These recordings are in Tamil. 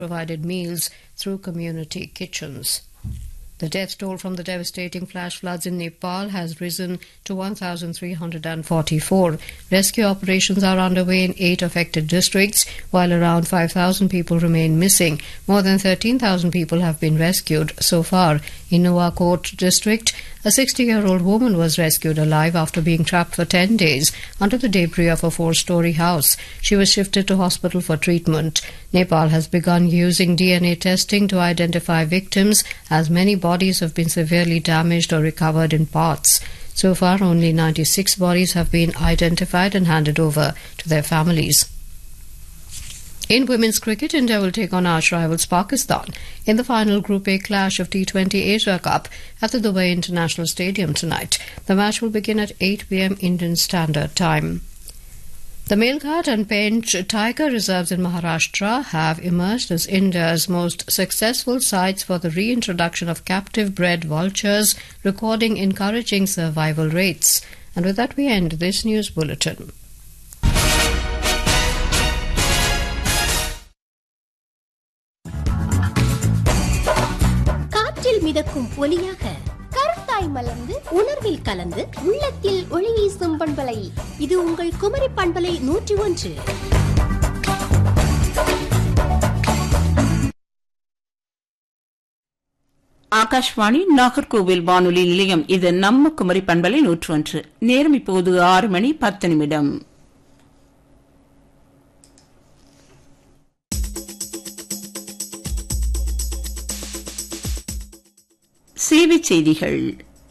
provided meals through community kitchens. The death toll from the devastating flash floods in Nepal has risen to 1,344. Rescue operations are underway in eight affected districts, while around 5,000 people remain missing. More than 13,000 people have been rescued so far. In Nuwakot district, a 60-year-old woman was rescued alive after being trapped for 10 days under the debris of a four-story house. She was shifted to hospital for treatment. Nepal has begun using DNA testing to identify victims as many bodies have been severely damaged or recovered in parts. So far, only 96 bodies have been identified and handed over to their families. In women's cricket, India will take on arch rivals Pakistan in the final Group A clash of T20 Asia Cup at the Dubai International Stadium tonight. The match will begin at 8 pm Indian Standard Time. The Melghat and Pench tiger reserves in Maharashtra have emerged as India's most successful sites for the reintroduction of captive bred vultures, recording encouraging survival rates. And with that, we end this news bulletin. காற்றில் மிதக்கும் ஒலியாக கருத்தாய் மலர்ந்து உணர்வில் கலந்து உள்ளத்தில் ஒளி வீசும் பண்பலை இது உங்கள் குமரி பண்பலை நூற்றி ஒன்று ஆகாஷ்வாணி நாகர்கோவில் வானொலி நிலையம் இது நம்ம குமரி பண்பலை நூற்று ஒன்று நேரம் இப்போது ஆறு மணி பத்து நிமிடம் சேவை செய்திகள்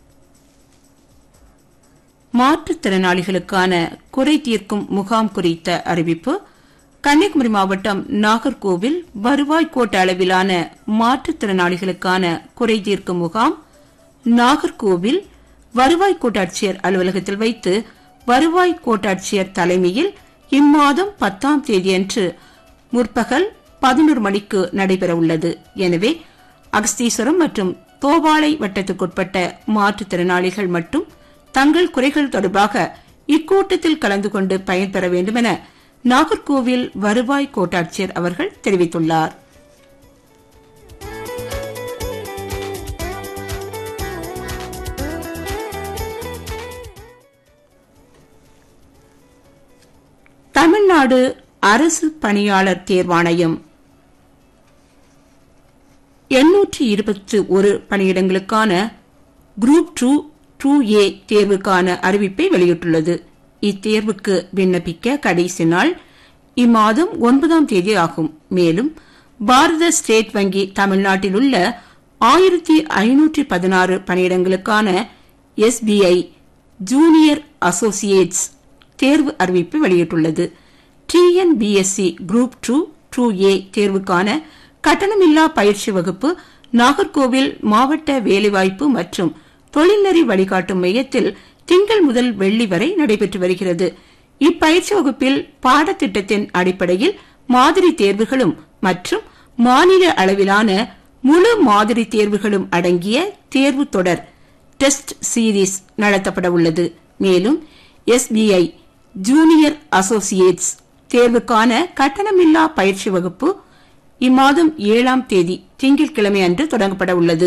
மாற்றுத்திறனாளிகளுக்கான குறை தீர்க்கும் முகாம் குறித்த அறிவிப்பு கன்னியாகுமரி மாவட்டம் நாகர்கோவில் வருவாய் கோட்ட அளவிலான மாற்றுத்திறனாளிகளுக்கான குறை தீர்க்கும் முகாம் நாகர்கோவில் வருவாய் கோட்டாட்சியர் அலுவலகத்தில் வைத்து வருவாய் கோட்டாட்சியர் தலைமையில் இம்மாதம் பத்தாம் தேதியன்று முற்பகல் பதினோரு மணிக்கு நடைபெறவுள்ளது எனவே அகஸ்தீஸ்வரம் மற்றும் தோபாளை வட்டத்துக்குட்பட்ட மாற்றுத்திறனாளிகள் மட்டும் தங்கள் குறைகள் தொடர்பாக இக்கூட்டத்தில் கலந்து கொண்டு பயன்பெற வேண்டும் என நாகர்கோவில் வருவாய் கோட்டாட்சியர் அவர்கள் தெரிவித்துள்ளார் தமிழ்நாடு அரசு பணியாளர் தேர்வாணையம் எண்ணூற்றி இருபத்தி ஒரு பணியிடங்களுக்கான குரூப் டூ டூ ஏ தேர்வுக்கான அறிவிப்பை வெளியிட்டுள்ளது இத்தேர்வுக்கு விண்ணப்பிக்க கடைசி நாள் இம்மாதம் ஒன்பதாம் தேதி ஆகும் மேலும் பாரத ஸ்டேட் வங்கி தமிழ்நாட்டில் உள்ள ஆயிரத்தி ஐநூற்றி பதினாறு பணியிடங்களுக்கான எஸ்பிஐ ஜூனியர் அசோசியேட்ஸ் தேர்வு அறிவிப்பு வெளியிட்டுள்ளது TNPSC group two two A தேர்வுக்கான கட்டணமில்லா பயிற்சி வகுப்பு நாகர்கோவில் மாவட்ட வேலைவாய்ப்பு மற்றும் தொழில்நெறி வழிகாட்டும் மையத்தில் திங்கள் முதல் வெள்ளி வரை நடைபெற்று வருகிறது இப்பயிற்சி வகுப்பில் பாடத்திட்டத்தின் அடிப்படையில் மாதிரி தேர்வுகளும் மற்றும் மாநில அளவிலான முழு மாதிரி தேர்வுகளும் அடங்கிய தேர்வு தொடர் டெஸ்ட் சீரீஸ் நடத்தப்பட உள்ளது மேலும் எஸ்பிஐ ஜூனியர் அசோசியேட்ஸ் தேர்வுக்கான கட்டணமில்லா பயிற்சி வகுப்பு இம்மாதம் ஏழாம் தேதி திங்கட்கிழமை அன்று தொடங்கப்பட உள்ளது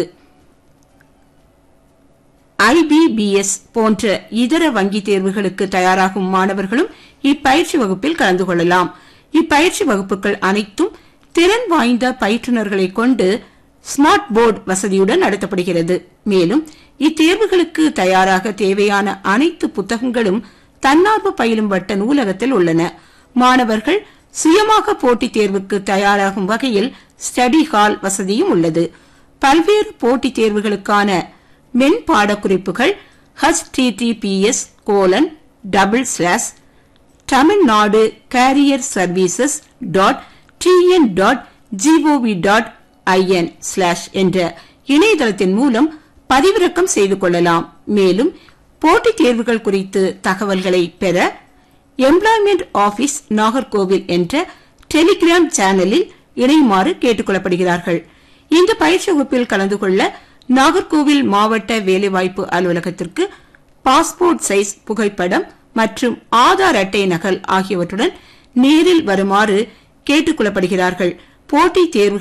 ஐபிபிஎஸ் போன்ற இதர வங்கி தேர்வுகளுக்கு தயாராகும் மாணவர்களும் இப்பயிற்சி வகுப்பில் கலந்து கொள்ளலாம் இப்பயிற்சி வகுப்புகள் அனைத்தும் திறன் வாய்ந்த பயிற்றுநர்களை கொண்டு ஸ்மார்ட் போர்டு வசதியுடன் நடத்தப்படுகிறது மேலும் இத்தேர்வுகளுக்கு தயாராக தேவையான அனைத்து புத்தகங்களும் தன்னார்வ பயிலும் வட்ட நூலகத்தில் உள்ளன மாணவர்கள் சுயமாக போட்டித் தேர்வுக்கு தயாராகும் வகையில் ஸ்டடி ஹால் வசதியும் உள்ளது பல்வேறு போட்டித் தேர்வுகளுக்கான மென் பாடக்குறிப்புகள் HTTPS colon double slash Tamil Nadu career services dot TN dot GOV dot IN slash என்ற இணையதளத்தின் மூலம் பதிவிறக்கம் செய்து கொள்ளலாம் மேலும் போட்டித் தேர்வுகள் குறித்து தகவல்களை பெற எம்ப்ளாய்மெண்ட் ஆபீஸ் நாகர்கோவில் என்ற டெலிகிராம் சேனலில் இணையுமாறு கேட்டுக் கொள்ளப்படுகிறார்கள் இந்த பயிற்சி வகுப்பில் கலந்து கொள்ள நாகர்கோவில் மாவட்ட வேலைவாய்ப்பு அலுவலகத்திற்கு பாஸ்போர்ட் சைஸ் புகைப்படம் மற்றும் ஆதார் அட்டை நகல் ஆகியவற்றுடன் நேரில் வருமாறு கேட்டுக் கொள்ளப்படுகிறார்கள் போட்டித் தேர்வு